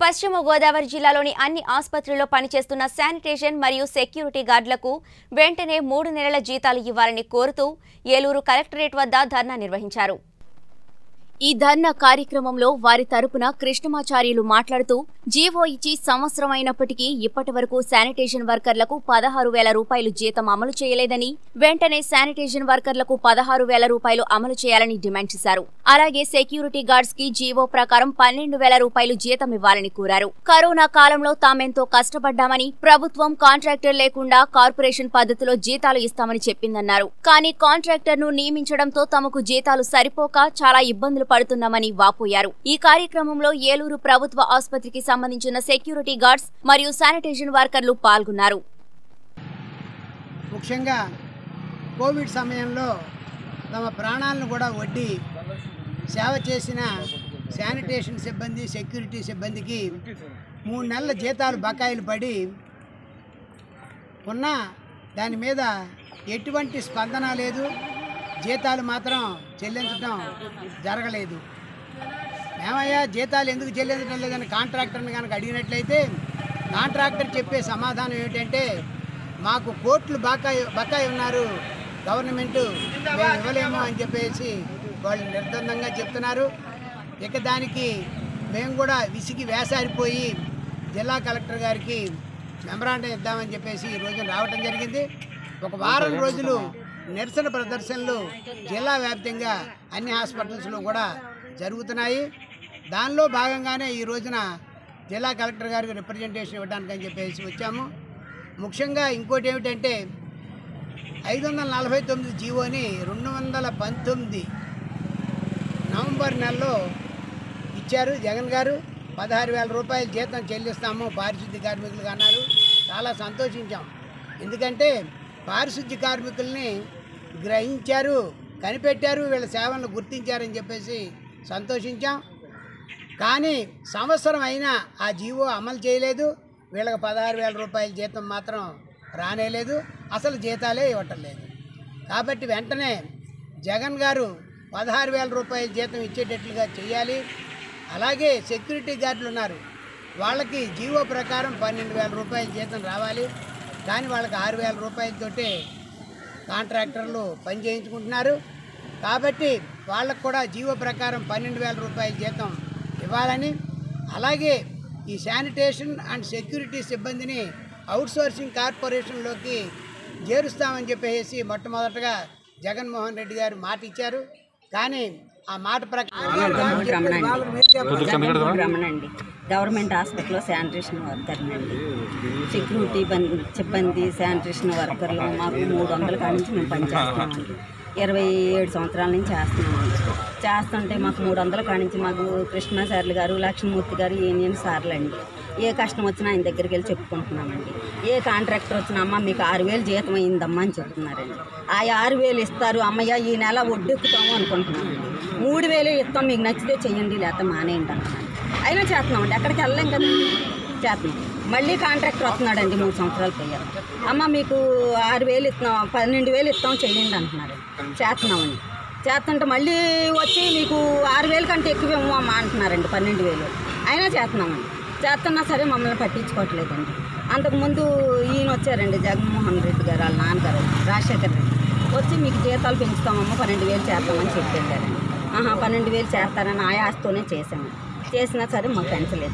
పశ్చిమ గోదావరి జిల్లాలోని అన్ని ఆసుపత్రుల్లో పనిచేస్తున్న శానిటేషన్ మరియు సెక్యూరిటీ గార్డులకు వెంటనే మూడు నెలల జీతాలు ఇవ్వాలని కోరుతూ ఏలూరు కలెక్టరేట్ వద్ద ధర్నా నిర్వహించారు ఈ ధర్నా కార్యక్రమంలో వారి తరపున కృష్ణమాచార్యులు మాట్లాడుతూ జీవో ఇచ్చి సంవత్సరం అయినప్పటికీ ఇప్పటి వరకు శానిటేషన్ వర్కర్లకు పదహారు వేల రూపాయలు జీతం అమలు చేయలేదని వెంటనే శానిటేషన్ వర్కర్లకు పదహారు వేల రూపాయలు అమలు చేయాలని డిమాండ్ చేశారు అలాగే సెక్యూరిటీ గార్డ్స్ కి జీవో ప్రకారం పన్నెండు వేల రూపాయలు జీతం ఇవ్వాలని కోరారు కరోనా కాలంలో తామెంతో కష్టపడ్డామని ప్రభుత్వం కాంట్రాక్టర్ లేకుండా కార్పొరేషన్ పద్ధతిలో జీతాలు ఇస్తామని చెప్పిందన్నారు కానీ కాంట్రాక్టర్ ను నియమించడంతో తమకు జీతాలు సరిపోక చాలా ఇబ్బందులు పడుతున్నామని వాపోయారు ఈ కార్యక్రమంలో ఏలూరు ప్రభుత్వ ఆసుపత్రికి సంబంధించిన సెక్యూరిటీ గార్డ్స్ మరియు శానిటేషన్ వర్కర్లు పాల్గొన్నారు ముఖ్యంగా కోవిడ్ సమయంలో తమ ప్రాణాలను కూడా వడ్డీ సేవ చేసిన శానిటేషన్ సిబ్బంది సెక్యూరిటీ సిబ్బందికి మూడు నెలల జీతాలు బకాయిలు పడి ఉన్నా దాని మీద ఎటువంటి స్పందన లేదు జీతాలు మాత్రం చెల్లించడం జరగలేదు ఏమయ్యా జీతాలు ఎందుకు చెల్లించడం లేదని కాంట్రాక్టర్ని కనుక అడిగినట్లయితే కాంట్రాక్టర్ చెప్పే సమాధానం ఏమిటంటే మాకు కోట్లు బకాయి బకాయి ఉన్నారు గవర్నమెంట్ మేము ఇవ్వలేము అని చెప్పేసి వాళ్ళు నిర్బంధంగా చెప్తున్నారు ఇక దానికి మేము కూడా విసిగి వేసారిపోయి జిల్లా కలెక్టర్ గారికి మెమరాండం ఇద్దామని చెప్పేసి ఈ రోజు రావటం జరిగింది ఒక వారం రోజులు నిరసన ప్రదర్శనలు జిల్లా వ్యాప్తంగా అన్ని హాస్పిటల్స్లో కూడా జరుగుతున్నాయి దానిలో భాగంగానే ఈ రోజున జిల్లా కలెక్టర్ గారికి రిప్రజెంటేషన్ ఇవ్వడానికి అని చెప్పేసి వచ్చాము ముఖ్యంగా ఇంకోటి ఏమిటంటే ఐదు వందల నలభై తొమ్మిది జీవోని రెండు వందల పంతొమ్మిది నవంబర్ నెలలో ఇచ్చారు జగన్ గారు పదహారు వేల రూపాయల జీతం చెల్లిస్తాము పారిశుద్ధ్య కార్మికులకు అన్నారు చాలా సంతోషించాం ఎందుకంటే పారిశుద్ధ్య కార్మికుల్ని గ్రహించారు కనిపెట్టారు వీళ్ళ సేవలను గుర్తించారని చెప్పేసి సంతోషించాం కానీ సంవత్సరం అయినా ఆ జీవో అమలు చేయలేదు వీళ్ళకి పదహారు వేల రూపాయల జీతం మాత్రం రానేలేదు అసలు జీతాలే ఇవ్వటం లేదు కాబట్టి వెంటనే జగన్ గారు పదహారు వేల రూపాయల జీతం ఇచ్చేటట్లుగా చేయాలి అలాగే సెక్యూరిటీ గార్డులు ఉన్నారు వాళ్ళకి జీవో ప్రకారం పన్నెండు వేల రూపాయల జీతం రావాలి కానీ వాళ్ళకి ఆరు వేల రూపాయలతోటే కాంట్రాక్టర్లు పని చేయించుకుంటున్నారు కాబట్టి వాళ్ళకు కూడా జీవో ప్రకారం పన్నెండు వేల రూపాయల జీతం ఇవ్వాలని అలాగే ఈ శానిటేషన్ అండ్ సెక్యూరిటీ సిబ్బందిని అవుట్సోర్సింగ్ కార్పొరేషన్లోకి చేరుస్తామని చెప్పేసి మొట్టమొదటగా జగన్మోహన్ రెడ్డి గారు మాట ఇచ్చారు కానీ ఆ మాట ప్రకారం రమణ అండి గవర్నమెంట్ హాస్పిటల్లో శానిటేషన్ వర్కర్నండి సెక్యూరిటీ బంద్ సిబ్బంది శానిటేషన్ వర్కర్లు మాకు మూడు వందల కాడి నుంచి మేము పనిచేస్తున్నామండి ఇరవై ఏడు సంవత్సరాల నుంచి చేస్తున్నామండి చేస్తుంటే మాకు మూడు వందల కాడి నుంచి మాకు కృష్ణ సార్లు గారు లక్ష్మీమూర్తి గారు యూనియన్ సార్లు అండి ఏ కష్టం వచ్చినా ఆయన దగ్గరికి వెళ్ళి చెప్పుకుంటున్నామండి ఏ కాంట్రాక్టర్ వచ్చినా అమ్మ మీకు ఆరు వేలు జీతం అయిందమ్మా అని చెప్తున్నారండి ఆ ఆరు వేలు ఇస్తారు అమ్మయ్య ఈ నెల ఒడ్డెక్కుతాము అనుకుంటున్నామండి మూడు వేలు ఇస్తాం మీకు నచ్చితే చెయ్యండి లేకపోతే మానేయండి అంటున్నాను అయినా చేస్తున్నామండి ఎక్కడికి వెళ్ళలేం కదండి చేస్తున్నాం మళ్ళీ కాంట్రాక్టర్ వస్తున్నాడండి మూడు సంవత్సరాలు పోయారు అమ్మ మీకు ఆరు వేలు ఇస్తాం పన్నెండు వేలు ఇస్తాం చెయ్యండి అంటున్నారు చేస్తున్నామండి చేస్తుంటే మళ్ళీ వచ్చి మీకు ఆరు వేలు కంటే ఎక్కువ ఇవ్వము అమ్మ అంటున్నారండి పన్నెండు వేలు అయినా చేస్తున్నామండి చేస్తున్నా సరే మమ్మల్ని పట్టించుకోవట్లేదండి అంతకుముందు ఈయన వచ్చారండి జగన్మోహన్ రెడ్డి గారు వాళ్ళ నాన్నగారు రాజశేఖర్ రెడ్డి వచ్చి మీకు జీతాలు పెంచుతామమ్మ పన్నెండు వేలు చేస్తామని చెప్పి వెళ్ళారండి ఆహా పన్నెండు వేలు చేస్తారని ఆయాస్తోనే చేసాము చేసినా సరే మాకు పెంచలేదు